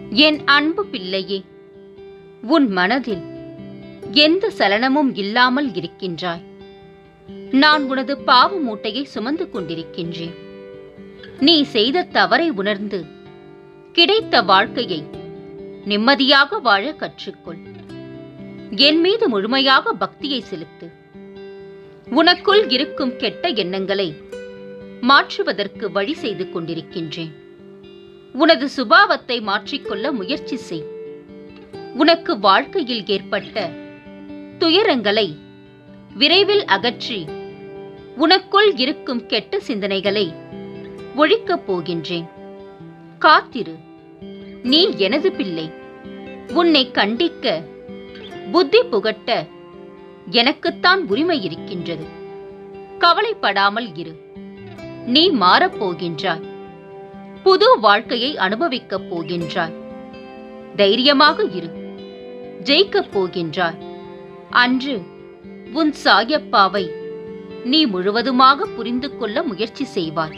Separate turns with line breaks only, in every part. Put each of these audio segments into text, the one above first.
என் அன்பு பிள்ளையே உன் மனதில் எந்த சலனமும் இல்லாமல் இருக்கின்றாய் நான் உனது பாவ மூட்டையை சுமந்து கொண்டிருக்கின்றேன் நீ செய்த தவறை உணர்ந்து கிடைத்த வாழ்க்கையை நிம்மதியாக வாழ கற்றுக்கொள் என் மீது முழுமையாக பக்தியை செலுத்து உனக்குள் இருக்கும் கெட்ட எண்ணங்களை மாற்றுவதற்கு வழி செய்து கொண்டிருக்கின்றேன் உனது சுபாவத்தை மாற்றிக்கொள்ள முயற்சி செய் உனக்கு வாழ்க்கையில் ஏற்பட்ட துயரங்களை விரைவில் அகற்றி உனக்குள் இருக்கும் கெட்ட சிந்தனைகளை ஒழிக்கப் போகின்றேன் காத்திரு நீ எனது பிள்ளை உன்னை கண்டிக்க புத்தி புகட்ட எனக்குத்தான் உரிமை இருக்கின்றது கவலைப்படாமல் இரு நீ மாறப்போகின்றாய் புது வாழ்க்கையை அனுபவிக்கப் போகின்றாய் தைரியமாக இரு ஜெயிக்கப் போகின்றாய் அன்று உன் சாயப்பாவை நீ முழுவதுமாக புரிந்து கொள்ள முயற்சி செய்வாய்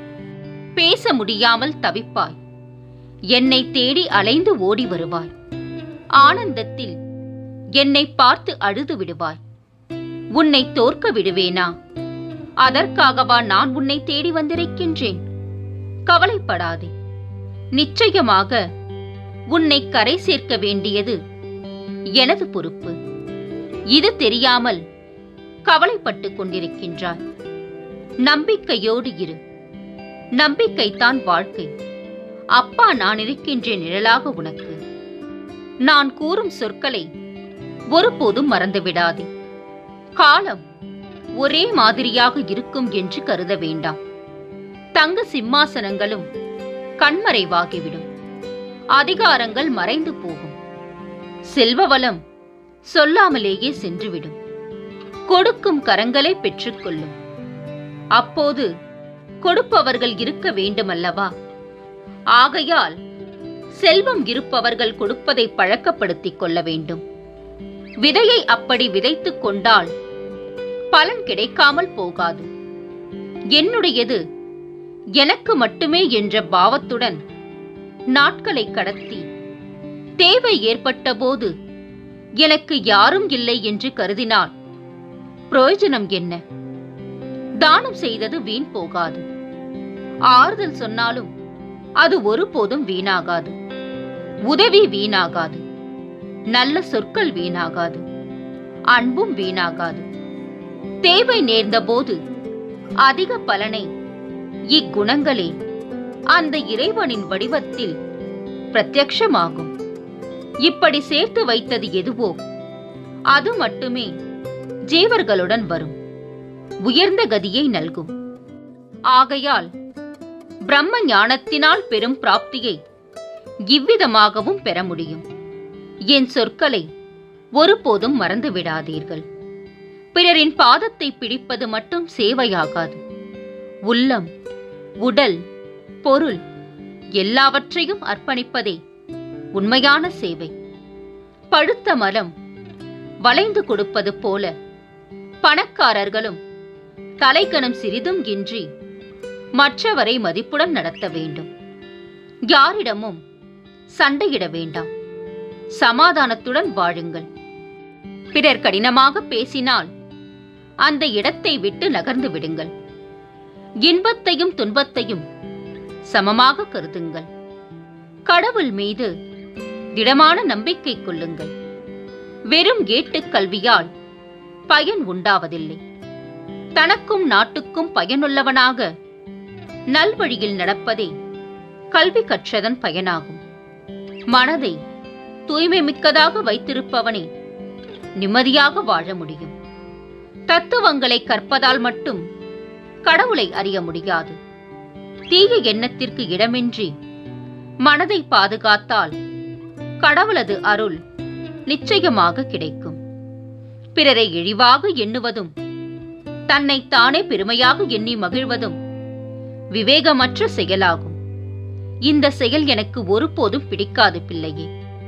பேச முடியாமல் தவிப்பாய் என்னை தேடி அலைந்து ஓடி வருவாய் ஆனந்தத்தில் என்னை பார்த்து அழுது விடுவாய் உன்னை தோற்க விடுவேனா அதற்காகவா நான் உன்னை தேடி வந்திருக்கின்றேன் கவலைப்படாதே நிச்சயமாக உன்னை கரை சேர்க்க வேண்டியது எனது பொறுப்பு இது தெரியாமல் கவலைப்பட்டுக் கொண்டிருக்கின்றாய் நம்பிக்கையோடு இரு நம்பிக்கைத்தான் வாழ்க்கை அப்பா நான் இருக்கின்றேன் நிழலாக உனக்கு நான் கூறும் சொற்களை ஒருபோதும் மறந்துவிடாதே காலம் ஒரே மாதிரியாக இருக்கும் என்று கருத வேண்டாம் தங்க சிம்மாசனங்களும் கண்மறைவாகிவிடும் அதிகாரங்கள் மறைந்து போகும் செல்வ வளம் சொல்லாமலேயே சென்றுவிடும் கொடுக்கும் கரங்களை பெற்றுக்கொள்ளும் அப்போது கொடுப்பவர்கள் இருக்க வேண்டுமல்லவா ஆகையால் செல்வம் இருப்பவர்கள் கொடுப்பதை பழக்கப்படுத்திக் கொள்ள வேண்டும் விதையை அப்படி விதைத்துக் கொண்டால் பலன் கிடைக்காமல் போகாது என்னுடையது எனக்கு மட்டுமே என்ற பாவத்துடன் நாட்களை கடத்தி தேவை ஏற்பட்டபோது எனக்கு யாரும் இல்லை என்று கருதினால் பிரயோஜனம் என்ன தானம் செய்தது வீண் போகாது ஆறுதல் சொன்னாலும் அது ஒருபோதும் வீணாகாது உதவி வீணாகாது நல்ல சொற்கள் வீணாகாது அன்பும் வீணாகாது தேவை நேர்ந்தபோது அதிக பலனை இக்குணங்களே அந்த இறைவனின் வடிவத்தில் பிரத்யக்ஷமாகும் இப்படி சேர்த்து வைத்தது எதுவோ அது மட்டுமே ஜீவர்களுடன் வரும் உயர்ந்த கதியை நல்கும் ஆகையால் பிரம்ம ஞானத்தினால் பெறும் பிராப்தியை இவ்விதமாகவும் பெற முடியும் என் சொற்களை ஒருபோதும் மறந்து விடாதீர்கள் பிறரின் பாதத்தை பிடிப்பது மட்டும் சேவையாகாது உள்ளம் உடல் பொருள் எல்லாவற்றையும் அர்ப்பணிப்பதே உண்மையான சேவை பழுத்த மரம் வளைந்து கொடுப்பது போல பணக்காரர்களும் தலைக்கணம் சிறிதும் இன்றி மற்றவரை மதிப்புடன் நடத்த வேண்டும் யாரிடமும் சண்டையிட வேண்டாம் சமாதானத்துடன் வாழுங்கள் பிறர் கடினமாக பேசினால் அந்த இடத்தை விட்டு நகர்ந்து விடுங்கள் இன்பத்தையும் துன்பத்தையும் சமமாக கருதுங்கள் கடவுள் மீது திடமான நம்பிக்கை கொள்ளுங்கள் வெறும் ஏட்டுக் கல்வியால் பயன் உண்டாவதில்லை தனக்கும் நாட்டுக்கும் பயனுள்ளவனாக நல்வழியில் நடப்பதே கல்வி கற்றதன் பயனாகும் மனதை தூய்மை மிக்கதாக வைத்திருப்பவனே நிம்மதியாக வாழ முடியும் தத்துவங்களை கற்பதால் மட்டும் கடவுளை அறிய முடியாது தீய எண்ணத்திற்கு இடமின்றி மனதை பாதுகாத்தால் கடவுளது அருள் நிச்சயமாக கிடைக்கும் பிறரை இழிவாக எண்ணுவதும் தன்னை தானே பெருமையாக எண்ணி மகிழ்வதும் விவேகமற்ற செயலாகும் இந்த செயல் எனக்கு ஒருபோதும் பிடிக்காது பிள்ளையே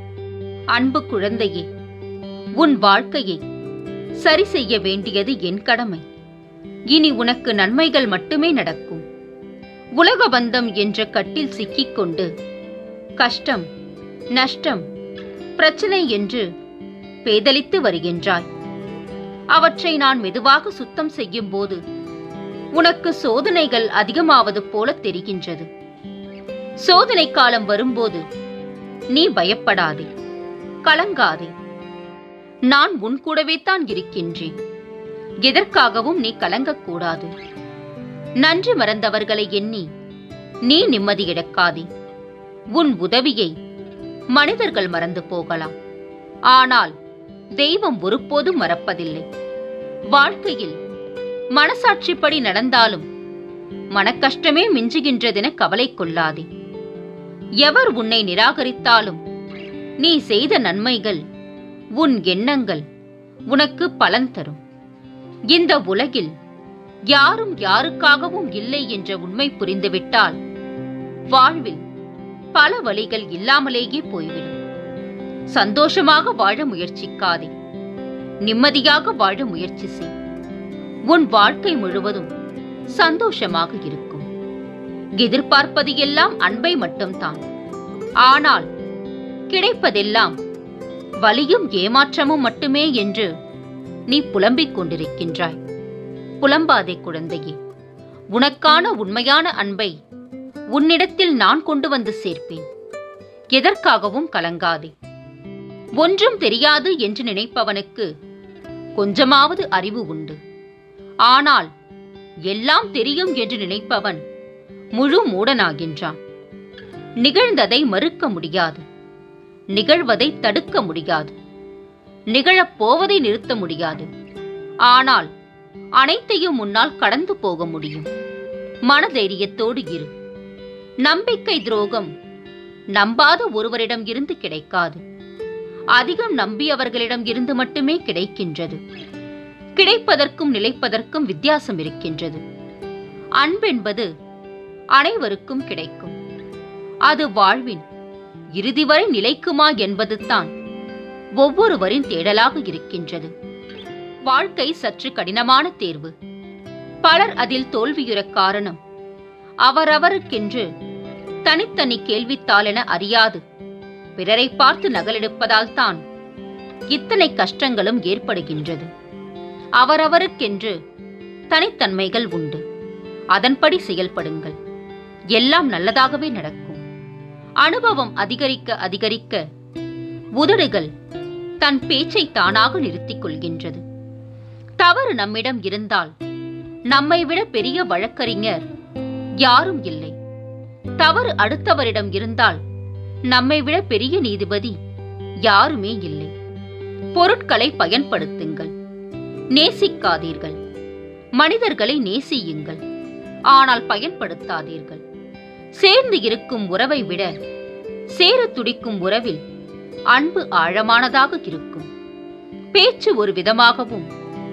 அன்பு குழந்தையே உன் வாழ்க்கையை சரி செய்ய வேண்டியது என் கடமை இனி உனக்கு நன்மைகள் மட்டுமே நடக்கும் உலக பந்தம் என்ற கட்டில் சிக்கிக்கொண்டு கஷ்டம் நஷ்டம் பிரச்சனை என்று பேதலித்து வருகின்றாய் அவற்றை நான் மெதுவாக சுத்தம் செய்யும் போது உனக்கு சோதனைகள் அதிகமாவது போல தெரிகின்றது சோதனை காலம் வரும்போது நீ பயப்படாதே கலங்காதே நான் உன் கூடவே தான் இருக்கின்றேன் எதற்காகவும் நீ கலங்கக்கூடாது நன்றி மறந்தவர்களை எண்ணி நீ நிம்மதி இழக்காதே உன் உதவியை மனிதர்கள் மறந்து போகலாம் ஆனால் தெய்வம் ஒருபோதும் மறப்பதில்லை வாழ்க்கையில் மனசாட்சிப்படி நடந்தாலும் மனக்கஷ்டமே மிஞ்சுகின்றதென கவலை கொள்ளாதே எவர் உன்னை நிராகரித்தாலும் நீ செய்த நன்மைகள் உன் எண்ணங்கள் உனக்கு பலன் தரும் இந்த உலகில் யாரும் யாருக்காகவும் இல்லை என்ற உண்மை புரிந்துவிட்டால் வாழ்வில் பல வழிகள் இல்லாமலேயே போய்விடும் சந்தோஷமாக வாழ முயற்சிக்காதே நிம்மதியாக வாழ முயற்சி செய் உன் வாழ்க்கை முழுவதும் சந்தோஷமாக இருக்கும் எதிர்பார்ப்பது எல்லாம் அன்பை மட்டும்தான் ஆனால் கிடைப்பதெல்லாம் வலியும் ஏமாற்றமும் மட்டுமே என்று நீ புலம்பிக் கொண்டிருக்கின்றாய் புலம்பாதே குழந்தையே உனக்கான உண்மையான அன்பை உன்னிடத்தில் நான் கொண்டு வந்து சேர்ப்பேன் எதற்காகவும் கலங்காதே ஒன்றும் தெரியாது என்று நினைப்பவனுக்கு கொஞ்சமாவது அறிவு உண்டு ஆனால் எல்லாம் தெரியும் என்று நினைப்பவன் முழு மூடனாகின்றான் நிகழ்ந்ததை மறுக்க முடியாது நிகழ்வதை தடுக்க முடியாது நிகழப் போவதை நிறுத்த முடியாது ஆனால் அனைத்தையும் முன்னால் கடந்து போக முடியும் மனதைரியத்தோடு இரு நம்பிக்கை துரோகம் நம்பாத ஒருவரிடம் இருந்து கிடைக்காது அதிகம் நம்பியவர்களிடம் இருந்து மட்டுமே கிடைக்கின்றது கிடைப்பதற்கும் நிலைப்பதற்கும் வித்தியாசம் இருக்கின்றது அன்பென்பது அனைவருக்கும் கிடைக்கும் அது வாழ்வின் இறுதி வரை நிலைக்குமா என்பதுதான் ஒவ்வொருவரின் தேடலாக இருக்கின்றது வாழ்க்கை சற்று கடினமான தேர்வு பலர் அதில் தோல்வியுற காரணம் அவரவருக்கென்று தனித்தனி கேள்வித்தாளென அறியாது பிறரை பார்த்து நகலெடுப்பதால் தான் இத்தனை கஷ்டங்களும் ஏற்படுகின்றது அவரவருக்கென்று தனித்தன்மைகள் உண்டு அதன்படி செயல்படுங்கள் எல்லாம் நல்லதாகவே நடக்கும் அனுபவம் அதிகரிக்க அதிகரிக்க உதடுகள் தன் பேச்சை தானாக நிறுத்திக் கொள்கின்றது தவறு நம்மிடம் இருந்தால் நம்மை விட பெரிய வழக்கறிஞர் யாரும் இல்லை தவறு அடுத்தவரிடம் இருந்தால் நம்மை விட பெரிய நீதிபதி யாருமே இல்லை பொருட்களை பயன்படுத்துங்கள் நேசிக்காதீர்கள் மனிதர்களை நேசியுங்கள் ஆனால் பயன்படுத்தாதீர்கள் சேர்ந்து இருக்கும் உறவை விட சேர துடிக்கும் உறவில் அன்பு ஆழமானதாக இருக்கும் பேச்சு ஒரு விதமாகவும்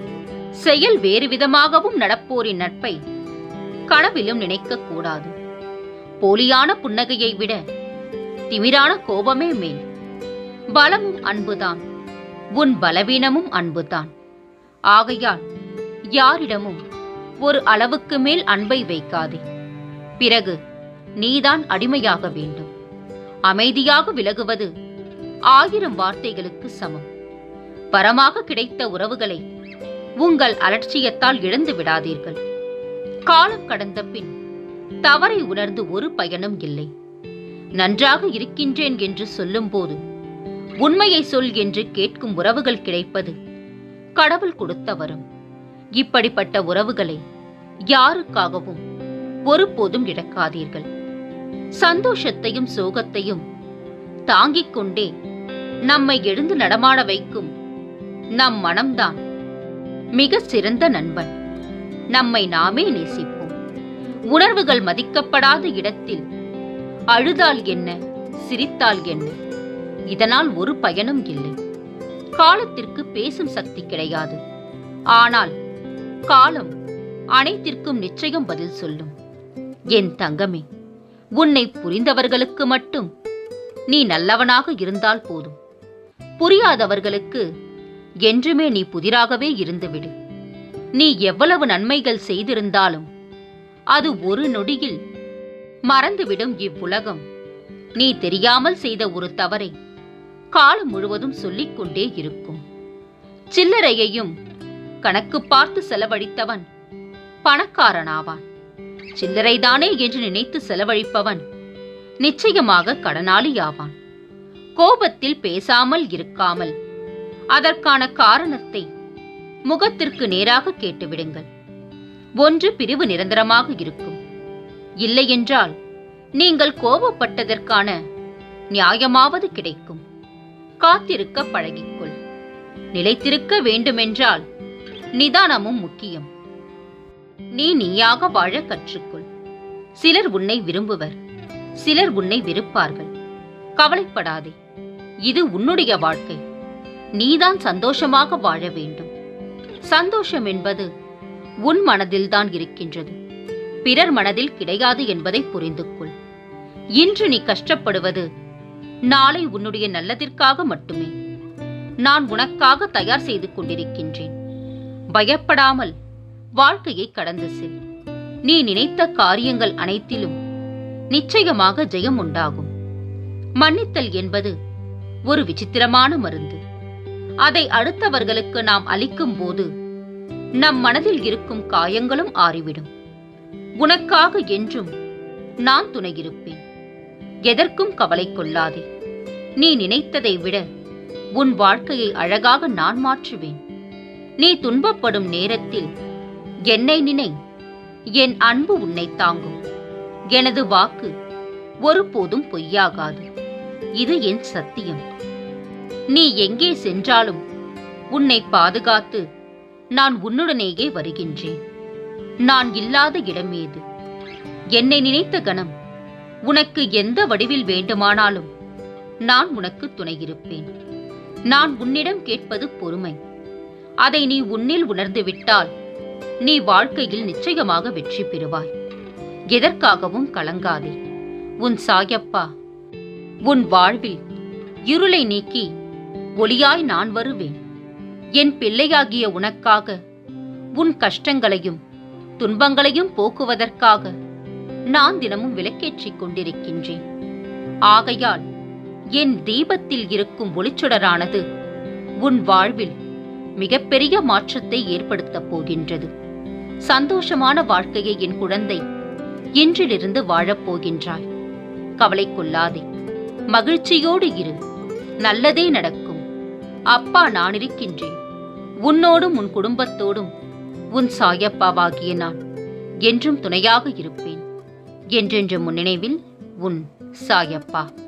செயல் வேறு விதமாகவும் நடப்போரின் நட்பை கனவிலும் நினைக்கக் கூடாது போலியான புன்னகையை விட திமிரான கோபமே மேல் பலமும் அன்புதான் உன் பலவீனமும் அன்புதான் ஆகையால் யாரிடமும் ஒரு அளவுக்கு மேல் அன்பை வைக்காதே பிறகு நீதான் அடிமையாக வேண்டும் அமைதியாக விலகுவது ஆயிரம் வார்த்தைகளுக்கு சமம் வரமாக கிடைத்த உறவுகளை உங்கள் அலட்சியத்தால் இழந்து விடாதீர்கள் காலம் கடந்த பின் தவறை உணர்ந்து ஒரு பயனும் இல்லை நன்றாக இருக்கின்றேன் என்று சொல்லும்போது உண்மையை சொல் என்று கேட்கும் உறவுகள் கிடைப்பது கடவுள் கொடுத்த வரம் இப்படிப்பட்ட உறவுகளை யாருக்காகவும் ஒருபோதும் இழக்காதீர்கள் சந்தோஷத்தையும் சோகத்தையும் தாங்கிக் கொண்டே நம்மை எழுந்து நடமாட வைக்கும் நம் மனம்தான் மிக சிறந்த நண்பன் நம்மை நாமே நேசிப்போம் உணர்வுகள் மதிக்கப்படாத இடத்தில் அழுதால் என்ன சிரித்தால் என்ன இதனால் ஒரு பயனும் இல்லை காலத்திற்கு பேசும் சக்தி கிடையாது ஆனால் காலம் அனைத்திற்கும் நிச்சயம் பதில் சொல்லும் என் தங்கமே உன்னை புரிந்தவர்களுக்கு மட்டும் நீ நல்லவனாக இருந்தால் போதும் புரியாதவர்களுக்கு என்றுமே நீ புதிராகவே இருந்துவிடு நீ எவ்வளவு நன்மைகள் செய்திருந்தாலும் அது ஒரு நொடியில் மறந்துவிடும் இவ்வுலகம் நீ தெரியாமல் செய்த ஒரு தவறை காலம் முழுவதும் சொல்லிக் கொண்டே இருக்கும் சில்லறையையும் கணக்கு பார்த்து செலவழித்தவன் பணக்காரனாவான் சில்லறைதானே என்று நினைத்து செலவழிப்பவன் நிச்சயமாக கடனாளியாவான் கோபத்தில் பேசாமல் இருக்காமல் அதற்கான காரணத்தை முகத்திற்கு நேராக கேட்டுவிடுங்கள் ஒன்று பிரிவு நிரந்தரமாக இருக்கும் இல்லையென்றால் நீங்கள் கோபப்பட்டதற்கான நியாயமாவது கிடைக்கும் காத்திருக்க பழகிக்கொள் நிலைத்திருக்க வேண்டுமென்றால் நிதானமும் முக்கியம் நீ நீயாக வாழ கற்றுக்கொள் சிலர் உன்னை விரும்புவர் சிலர் உன்னை வெறுப்பார்கள் கவலைப்படாதே இது உன்னுடைய வாழ்க்கை நீதான் சந்தோஷமாக வாழ வேண்டும் சந்தோஷம் என்பது உன் மனதில்தான் இருக்கின்றது பிறர் மனதில் கிடையாது என்பதை புரிந்து கொள் இன்று நீ கஷ்டப்படுவது நாளை உன்னுடைய நல்லதிற்காக மட்டுமே நான் உனக்காக தயார் செய்து கொண்டிருக்கின்றேன் பயப்படாமல் வாழ்க்கையை கடந்து செல் நீ நினைத்த காரியங்கள் அனைத்திலும் நிச்சயமாக ஜெயம் உண்டாகும் மன்னித்தல் என்பது ஒரு விசித்திரமான மருந்து அதை அடுத்தவர்களுக்கு நாம் அளிக்கும் போது நம் மனதில் இருக்கும் காயங்களும் ஆறிவிடும் உனக்காக என்றும் நான் துணையிருப்பேன் எதற்கும் கவலை கொள்ளாதே நீ நினைத்ததை விட உன் வாழ்க்கையை அழகாக நான் மாற்றுவேன் நீ துன்பப்படும் நேரத்தில் என்னை நினை என் அன்பு உன்னை தாங்கும் எனது வாக்கு ஒருபோதும் பொய்யாகாது இது என் சத்தியம் நீ எங்கே சென்றாலும் உன்னை பாதுகாத்து நான் உன்னுடனேயே வருகின்றேன் நான் இல்லாத இடம் ஏது என்னை நினைத்த கணம் உனக்கு எந்த வடிவில் வேண்டுமானாலும் நான் உனக்கு துணையிருப்பேன் நான் உன்னிடம் கேட்பது பொறுமை அதை நீ உன்னில் உணர்ந்து விட்டால் நீ வாழ்க்கையில் நிச்சயமாக வெற்றி பெறுவாய் எதற்காகவும் கலங்காதே உன் சாயப்பா உன் வாழ்வில் இருளை நீக்கி ஒளியாய் நான் வருவேன் என் பிள்ளையாகிய உனக்காக உன் கஷ்டங்களையும் துன்பங்களையும் போக்குவதற்காக நான் தினமும் விளக்கேற்றிக் கொண்டிருக்கின்றேன் ஆகையால் என் தீபத்தில் இருக்கும் ஒளிச்சுடரானது உன் வாழ்வில் மிகப்பெரிய மாற்றத்தை ஏற்படுத்தப் போகின்றது சந்தோஷமான வாழ்க்கையை என் குழந்தை இன்றிலிருந்து வாழப் போகின்றாய் கவலை கொள்ளாதே மகிழ்ச்சியோடு இரு நல்லதே நடக்கும் அப்பா நான் இருக்கின்றேன் உன்னோடும் உன் குடும்பத்தோடும் உன் சாயப்பாவாகிய நான் என்றும் துணையாக இருப்பேன் என்றென்று முன்னினைவில் உன் சாயப்பா